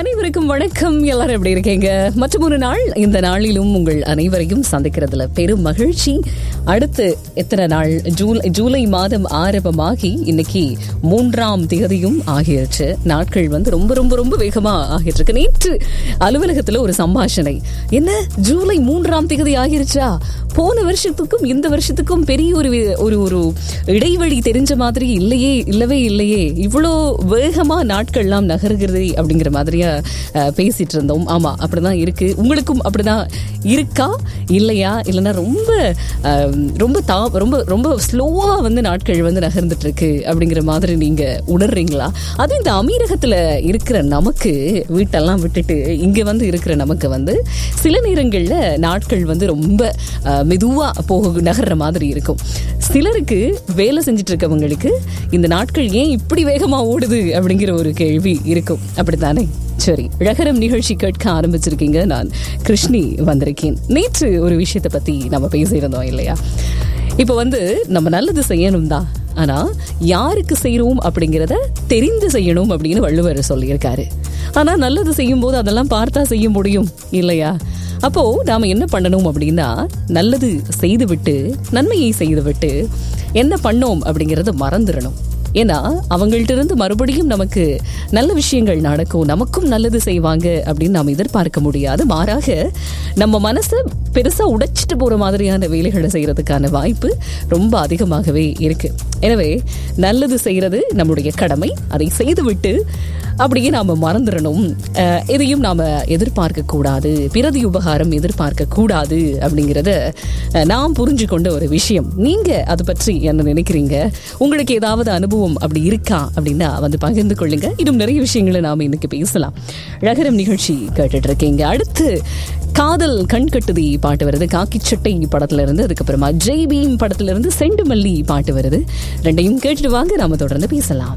அனைவருக்கும் வணக்கம் எல்லாரும் எப்படி இருக்கீங்க மற்றும் ஒரு நாள் இந்த நாளிலும் உங்கள் அனைவரையும் சந்திக்கிறதுல பெரும் மகிழ்ச்சி அடுத்து எத்தனை நாள் ஜூலை ஜூலை மாதம் ஆரம்பமாகி இன்னைக்கு மூன்றாம் தேதியும் ஆகிருச்சு நாட்கள் வந்து ரொம்ப ரொம்ப ரொம்ப வேகமா ஆகிட்டு இருக்கு நேற்று அலுவலகத்துல ஒரு சம்பாஷணை என்ன ஜூலை மூன்றாம் தேதி ஆகிருச்சா போன வருஷத்துக்கும் இந்த வருஷத்துக்கும் பெரிய ஒரு வி- ஒரு ஒரு இடைவெளி தெரிஞ்ச மாதிரி இல்லையே இல்லவே இல்லையே இவ்வளோ வேகமா நாட்கள்லாம் நகர்கிறது அப்படிங்கிற மாதிரியா அஹ், பேசிட்டு இருந்தோம் ஆமா அப்படிதான் இருக்கு உங்களுக்கும் அப்படிதான் இருக்கா இல்லையா இல்லைன்னா ரொம்ப அஹ், ரொம்ப தா ரொம்ப ரொம்ப ஸ்லோவா வந்து நாட்கள் வந்து நகர்ந்துட்டு இருக்கு அப்படிங்கிற மாதிரி நீங்க உணர்றீங்களா அதுவும் இந்த அமீரகத்துல இருக்கிற நமக்கு வீட்டெல்லாம் விட்டுட்டு இங்க வந்து இருக்கிற நமக்கு வந்து சில நேரங்கள்ல நாட்கள் வந்து ரொம்ப அஹ், மெதுவா போக நகர்ற மாதிரி இருக்கும் சிலருக்கு வேலை செஞ்சுட்டு இருக்கவங்களுக்கு இந்த நாட்கள் ஏன் இப்படி வேகமா ஓடுது அப்படிங்கிற ஒரு கேள்வி இருக்கும் அப்படித்தானே சரி ரகரம் நிகழ்ச்சி கேட்க ஆரம்பிச்சிருக்கீங்க நான் கிருஷ்ணி வந்திருக்கேன் நேற்று ஒரு விஷயத்தை பத்தி நம்ம பேசியிருந்தோம் இல்லையா இப்போ வந்து நம்ம நல்லது செய்யணும் தான் ஆனா யாருக்கு செய்யறோம் அப்படிங்கிறத தெரிந்து செய்யணும் அப்படின்னு வள்ளுவர் சொல்லியிருக்காரு ஆனா நல்லது செய்யும் போது அதெல்லாம் பார்த்தா செய்ய முடியும் இல்லையா அப்போ நாம என்ன பண்ணணும் அப்படின்னா நல்லது செய்துவிட்டு நன்மையை செய்துவிட்டு என்ன பண்ணோம் அப்படிங்கறத மறந்துடணும் ஏன்னா அவங்கள்ட்ட இருந்து மறுபடியும் நமக்கு நல்ல விஷயங்கள் நடக்கும் நமக்கும் நல்லது செய்வாங்க அப்படின்னு நாம் எதிர்பார்க்க முடியாது மாறாக நம்ம மனசை பெருசா உடைச்சிட்டு போற மாதிரியான வேலைகளை செய்யறதுக்கான வாய்ப்பு ரொம்ப அதிகமாகவே இருக்கு எனவே நல்லது செய்யறது நம்முடைய கடமை அதை செய்துவிட்டு அப்படியே நாம மறந்துடணும் அஹ், எதையும் நாம எதிர்பார்க்க கூடாது பிறதி உபகாரம் எதிர்பார்க்க கூடாது அப்படிங்கிறத அஹ், நாம் புரிஞ்சு கொண்ட ஒரு விஷயம் நீங்க அதை பற்றி என்ன நினைக்கிறீங்க உங்களுக்கு ஏதாவது அனுபவம் அப்படி இருக்கா அப்படின்னா வந்து பகிர்ந்து கொள்ளுங்க இன்னும் நிறைய விஷயங்களை நாம இன்னைக்கு பேசலாம் ரகரம் நிகழ்ச்சி கேட்டுட்டு இருக்கீங்க அடுத்து காதல் கண் கட்டுதி பாட்டு வருது காக்கி சட்டை படத்துல இருந்து அதுக்கப்புறமா ஜெய் பீம் படத்துல இருந்து செண்டுமல்லி பாட்டு வருது ரெண்டையும் கேட்டுட்டு வாங்க நாம தொடர்ந்து பேசலாம்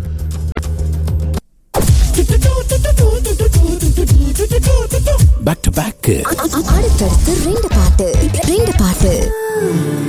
பேக் டு பேக் அடுத்தடுத்து ரெண்டு பாட்டு ரெண்டு பாட்டு